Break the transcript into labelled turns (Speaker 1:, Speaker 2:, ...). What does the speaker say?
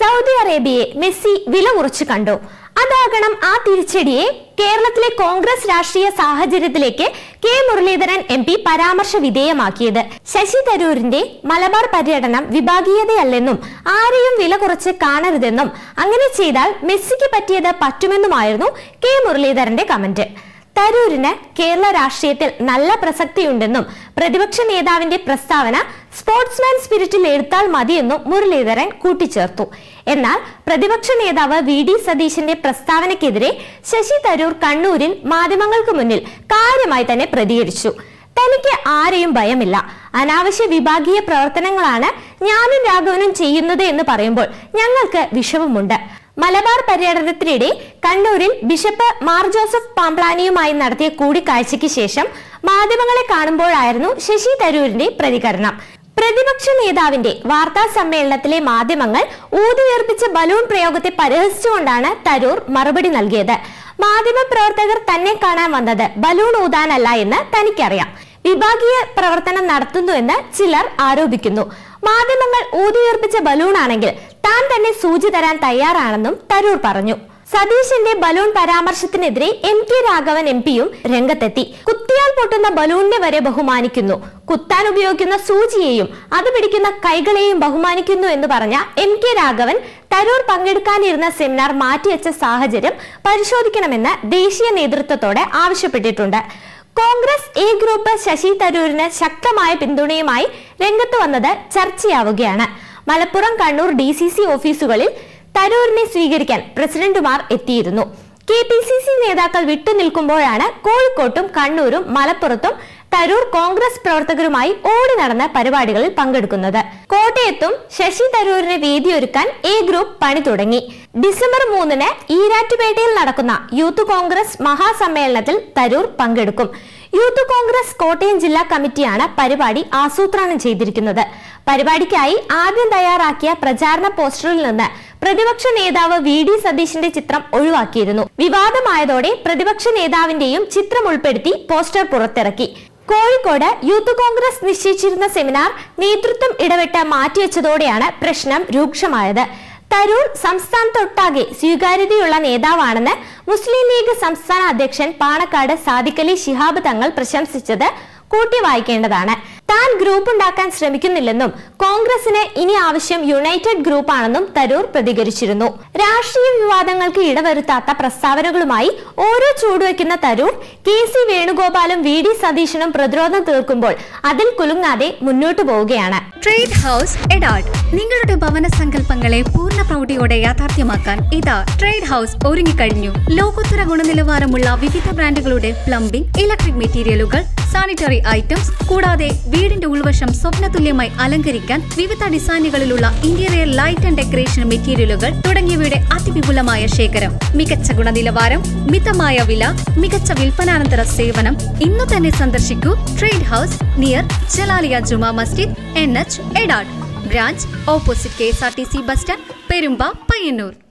Speaker 1: Saudi അറേബ്യയെ Messi വില കുറച്ചു കണ്ടു അതാകണം ആ തിരിച്ചടിയെ കേരളത്തിലെ കോൺഗ്രസ് രാഷ്ട്രീയ സാഹചര്യത്തിലേക്ക് കെ മുരളീധരൻ എം പി പരാമർശ വിധേയമാക്കിയത് ശശി തരൂരിന്റെ മലബാർ പര്യടനം വിഭാഗീയതയല്ലെന്നും ആരെയും വില കുറച്ച് കാണരുതെന്നും അങ്ങനെ ചെയ്താൽ മെസ്സിക്ക് പറ്റിയത് പറ്റുമെന്നുമായിരുന്നു കെ മുരളീധരന്റെ കമന്റ് തരൂരിന് കേരള രാഷ്ട്രീയത്തിൽ നല്ല പ്രസക്തിയുണ്ടെന്നും പ്രതിപക്ഷ നേതാവിന്റെ പ്രസ്താവന സ്പോർട്സ്മാൻ സ്പിരിറ്റിൽ എടുത്താൽ മതിയെന്നും മുരളീധരൻ കൂട്ടിച്ചേർത്തു എന്നാൽ പ്രതിപക്ഷ നേതാവ് വി ഡി സതീശന്റെ പ്രസ്താവനയ്ക്കെതിരെ ശശി തരൂർ കണ്ണൂരിൽ മാധ്യമങ്ങൾക്ക് മുന്നിൽ കാര്യമായി തന്നെ പ്രതികരിച്ചു തനിക്ക് ആരെയും ഭയമില്ല അനാവശ്യ വിഭാഗീയ പ്രവർത്തനങ്ങളാണ് ഞാനും രാഘവനും ചെയ്യുന്നത് എന്ന് പറയുമ്പോൾ ഞങ്ങൾക്ക് വിഷമമുണ്ട് മലബാർ പര്യടനത്തിനിടെ കണ്ണൂരിൽ ബിഷപ്പ് മാർ ജോസഫ് പാംപ്ലാനിയുമായി നടത്തിയ കൂടിക്കാഴ്ചയ്ക്ക് ശേഷം മാധ്യമങ്ങളെ കാണുമ്പോഴായിരുന്നു ശശി തരൂരിന്റെ പ്രതികരണം പ്രതിപക്ഷ നേതാവിന്റെ വാർത്താ സമ്മേളനത്തിലെ മാധ്യമങ്ങൾ ഊതിയുയർപ്പിച്ച ബലൂൺ പ്രയോഗത്തെ പരിഹസിച്ചുകൊണ്ടാണ് തരൂർ മറുപടി നൽകിയത് മാധ്യമപ്രവർത്തകർ തന്നെ കാണാൻ വന്നത് ബലൂൺ ഊതാനല്ല എന്ന് തനിക്കറിയാം വിഭാഗീയ പ്രവർത്തനം നടത്തുന്നുവെന്ന് ചിലർ ആരോപിക്കുന്നു മാധ്യമങ്ങൾ ഊതിയുയർപ്പിച്ച ബലൂൺ ആണെങ്കിൽ താൻ തന്നെ സൂചി തരാൻ തയ്യാറാണെന്നും തരൂർ പറഞ്ഞു സതീശന്റെ ബലൂൺ പരാമർശത്തിനെതിരെ എം കെ രാഘവൻ എം പിയും രംഗത്തെത്തി കുത്തിയാൽ പൊട്ടുന്ന ബലൂണിനെ വരെ ബഹുമാനിക്കുന്നു കുത്താൻ ഉപയോഗിക്കുന്ന സൂചിയെയും അത് പിടിക്കുന്ന കൈകളെയും ബഹുമാനിക്കുന്നു എന്ന് പറഞ്ഞ എം കെ രാഘവൻ തരൂർ പങ്കെടുക്കാനിരുന്ന സെമിനാർ മാറ്റിവെച്ച സാഹചര്യം പരിശോധിക്കണമെന്ന് ദേശീയ നേതൃത്വത്തോടെ ആവശ്യപ്പെട്ടിട്ടുണ്ട് കോൺഗ്രസ് എ ഗ്രൂപ്പ് ശശി തരൂരിന് ശക്തമായ പിന്തുണയുമായി രംഗത്ത് വന്നത് ചർച്ചയാവുകയാണ് Malappuram Kannur D C C ഓഫീസുകളിൽ തരൂരിനെ സ്വീകരിക്കാൻ പ്രസിഡന്റുമാർ എത്തിയിരുന്നു കെ പി സി സി നേതാക്കൾ വിട്ടുനിൽക്കുമ്പോഴാണ് കോഴിക്കോട്ടും കണ്ണൂരും മലപ്പുറത്തും തരൂർ കോൺഗ്രസ് പ്രവർത്തകരുമായി ഓടി നടന്ന പരിപാടികളിൽ പങ്കെടുക്കുന്നത് കോട്ടയത്തും ശശി തരൂരിന് വേദിയൊരുക്കാൻ എ ഗ്രൂപ്പ് പണി തുടങ്ങി ഡിസംബർ മൂന്നിന് ഈരാറ്റുപേട്ടയിൽ നടക്കുന്ന യൂത്ത് കോൺഗ്രസ് മഹാസമ്മേളനത്തിൽ തരൂർ പങ്കെടുക്കും യൂത്ത് കോൺഗ്രസ് കോട്ടയം ജില്ലാ കമ്മിറ്റിയാണ് പരിപാടി ആസൂത്രണം ചെയ്തിരിക്കുന്നത് പരിപാടിക്കായി ആദ്യം തയ്യാറാക്കിയ പ്രചാരണ പോസ്റ്ററിൽ നിന്ന് പ്രതിപക്ഷ നേതാവ് വി ഡി സതീശിന്റെ ചിത്രം ഒഴിവാക്കിയിരുന്നു വിവാദമായതോടെ പ്രതിപക്ഷ നേതാവിന്റെയും ചിത്രം ഉൾപ്പെടുത്തി പോസ്റ്റർ പുറത്തിറക്കി കോഴിക്കോട് യൂത്ത് കോൺഗ്രസ് നിശ്ചയിച്ചിരുന്ന സെമിനാർ നേതൃത്വം ഇടപെട്ട് മാറ്റിവെച്ചതോടെയാണ് പ്രശ്നം രൂക്ഷമായത് തരൂർ സംസ്ഥാനത്തൊട്ടാകെ സ്വീകാര്യതയുള്ള നേതാവാണെന്ന് മുസ്ലിം ലീഗ് സംസ്ഥാന അധ്യക്ഷൻ പാണക്കാട് സാദിഖലി ശിഹാബ് തങ്ങൾ പ്രശംസിച്ചത് കൂട്ടി വായിക്കേണ്ടതാണ് താൻ ഗ്രൂപ്പ് ഉണ്ടാക്കാൻ ശ്രമിക്കുന്നില്ലെന്നും കോൺഗ്രസിന് ഇനി ആവശ്യം യുണൈറ്റഡ് ഗ്രൂപ്പാണെന്നും തരൂർ പ്രതികരിച്ചിരുന്നു രാഷ്ട്രീയ വിവാദങ്ങൾക്ക് ഇടവരുത്താത്ത പ്രസ്താവനകളുമായി ഓരോ ചൂടുവെക്കുന്ന തരൂർ കെ സി വേണുഗോപാലും വി ഡി സതീശനും പ്രതിരോധം തീർക്കുമ്പോൾ അതിൽ കുലുങ്ങാതെ മുന്നോട്ടു പോവുകയാണ്
Speaker 2: ട്രേഡ് ഹൗസ് എഡാഡ് നിങ്ങളുടെ ഭവന സങ്കല്പങ്ങളെ പൂർണ്ണ പ്രൗഢിയോടെ യാഥാർത്ഥ്യമാക്കാൻ ഇതാ ട്രേഡ് ഹൗസ് ഒരുങ്ങിക്കഴിഞ്ഞു ലോകോത്തര ഗുണനിലവാരമുള്ള വിവിധ ബ്രാൻഡുകളുടെ പ്ലംബിംഗ് ഇലക്ട്രിക് മെറ്റീരിയലുകൾ സാനിറ്ററി ഐറ്റംസ് കൂടാതെ വീടിന്റെ ഉൾവശം സ്വപ്നതുല്യമായി അലങ്കരിക്കാൻ വിവിധ ഡിസൈനുകളിലുള്ള ഇന്റീരിയർ ലൈറ്റ് ആൻഡ് ഡെക്കറേഷൻ മെറ്റീരിയലുകൾ തുടങ്ങിയവയുടെ അതിവിപുലമായ ശേഖരം മികച്ച ഗുണനിലവാരം മിതമായ വില മികച്ച വിൽപ്പനാനന്തര സേവനം ഇന്നു തന്നെ സന്ദർശിക്കൂ trade house near Jalaliya Juma Masjid N H Edat branch opposite K S R T C bus stand Perumba Payyanur